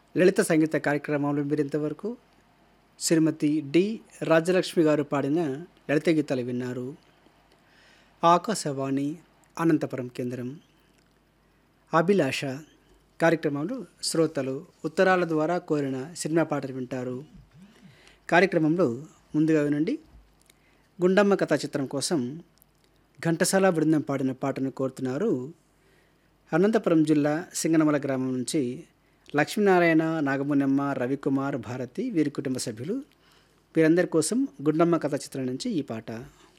లలిత సంగీత కార్యక్రమంలో మీరు ఇంతవరకు శ్రీమతి డి రాజలక్ష్మి గారు పాడిన లలిత గీతాలు విన్నారు ఆకాశవాణి అనంతపురం కేంద్రం అభిలాష కార్యక్రమంలో శ్రోతలు ఉత్తరాల ద్వారా కోరిన సినిమా పాటలు వింటారు కార్యక్రమంలో ముందుగా వినండి గుండమ్మ కథా చిత్రం కోసం ఘంటసాల బృందం పాడిన పాటను కోరుతున్నారు అనంతపురం జిల్లా సింగనమల గ్రామం నుంచి లక్ష్మీనారాయణ నాగమునమ్మ రవికుమార్ భారతి వీరి కుటుంబ సభ్యులు వీరందరి కోసం గుండమ్మ కథ చిత్రం నుంచి ఈ పాట